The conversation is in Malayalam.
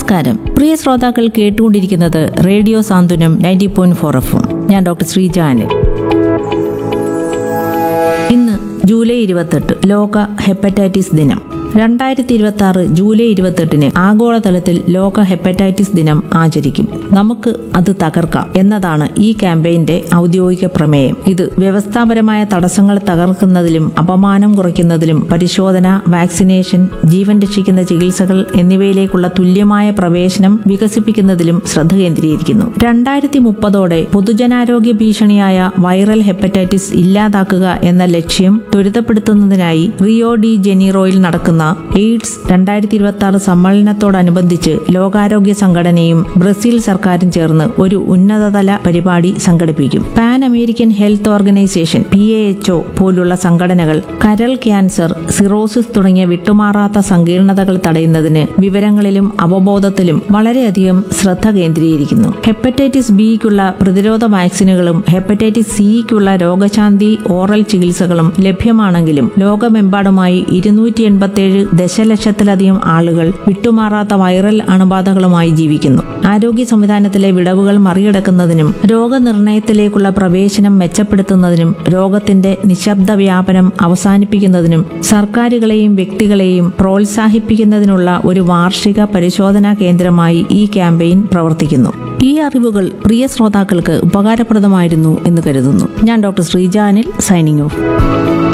നമസ്കാരം പ്രിയ ശ്രോതാക്കൾ കേട്ടുകൊണ്ടിരിക്കുന്നത് radio Santhwanam ninety point four F ഞാൻ ഡോക്ടർ ശ്രീജാന് ഇന്ന് ജൂലൈ ഇരുപത്തെട്ട് ലോക ഹെപ്പറ്റൈറ്റിസ് ദിനം രണ്ടായിരത്തി ഇരുപത്തി ആറ് ജൂലൈ ഇരുപത്തെട്ടിന് ആഗോളതലത്തിൽ ലോക ഹെപ്പറ്റൈറ്റിസ് ദിനം ആചരിക്കും നമുക്ക് അത് തകർക്കാം എന്നതാണ് ഈ ക്യാമ്പയിന്റെ ഔദ്യോഗിക പ്രമേയം ഇത് വ്യവസ്ഥാപരമായ തടസ്സങ്ങൾ തകർക്കുന്നതിലും അപമാനം കുറയ്ക്കുന്നതിലും പരിശോധന വാക്സിനേഷൻ ജീവൻ രക്ഷിക്കുന്ന ചികിത്സകൾ എന്നിവയിലേക്കുള്ള തുല്യമായ പ്രവേശനം വികസിപ്പിക്കുന്നതിലും ശ്രദ്ധ കേന്ദ്രീകരിക്കുന്നു രണ്ടായിരത്തി മുപ്പതോടെ പൊതുജനാരോഗ്യ ഭീഷണിയായ വൈറൽ ഹെപ്പറ്റൈറ്റിസ് ഇല്ലാതാക്കുക എന്ന ലക്ഷ്യം ത്വരിതപ്പെടുത്തുന്നതിനായി റിയോ ഡി ജനീറോയിൽ നടക്കുന്ന എയ്ഡ്സ് രണ്ടായിരത്തി ഇരുപത്തി ആറ് സമ്മേളനത്തോടനുബന്ധിച്ച് ലോകാരോഗ്യ സംഘടനയും ബ്രസീൽ സർക്കാരും ചേർന്ന് ഒരു ഉന്നതതല പരിപാടി സംഘടിപ്പിക്കും Pan American Health Organization P A H പോലുള്ള സംഘടനകൾ കരൾ ക്യാൻസർ സിറോസിസ് തുടങ്ങിയ വിട്ടുമാറാത്ത സങ്കീർണതകൾ തടയുന്നതിന് വിവരങ്ങളിലും അവബോധത്തിലും വളരെയധികം ശ്രദ്ധ കേന്ദ്രീകരിക്കുന്നു ഹെപ്പറ്റൈറ്റിസ് ബിക്കുള്ള പ്രതിരോധ വാക്സിനുകളും ഹെപ്പറ്റൈറ്റിസ് സിക്കുള്ള രോഗശാന്തി ഓറൽ ചികിത്സകളും ലഭ്യമാണെങ്കിലും ലോകമെമ്പാടുമായി ഇരുന്നൂറ്റി എൺപത്തിയേഴ് ദശലക്ഷത്തിലധികം ആളുകൾ വിട്ടുമാറാത്ത വൈറൽ അണുബാധകളുമായി ജീവിക്കുന്നു ആരോഗ്യ സംവിധാനത്തിലെ വിടവുകൾ മറികടക്കുന്നതിനും രോഗനിർണയത്തിലേക്കുള്ള പ്രവേശനം മെച്ചപ്പെടുത്തുന്നതിനും രോഗത്തിന്റെ നിശബ്ദ വ്യാപനം അവസാനിപ്പിക്കുന്നതിനും സർക്കാരുകളെയും വ്യക്തികളെയും പ്രോത്സാഹിപ്പിക്കുന്നതിനുള്ള ഒരു വാർഷിക പരിശോധനാ കേന്ദ്രമായി ഈ ക്യാമ്പയിൻ പ്രവർത്തിക്കുന്നു ഈ അറിവുകൾ പ്രിയ ശ്രോതാക്കൾക്ക് ഉപകാരപ്രദമായിരുന്നു എന്ന് കരുതുന്നു ഞാൻ ഡോക്ടർ ശ്രീജാനിൽ സൈനിങ് ഓഫ്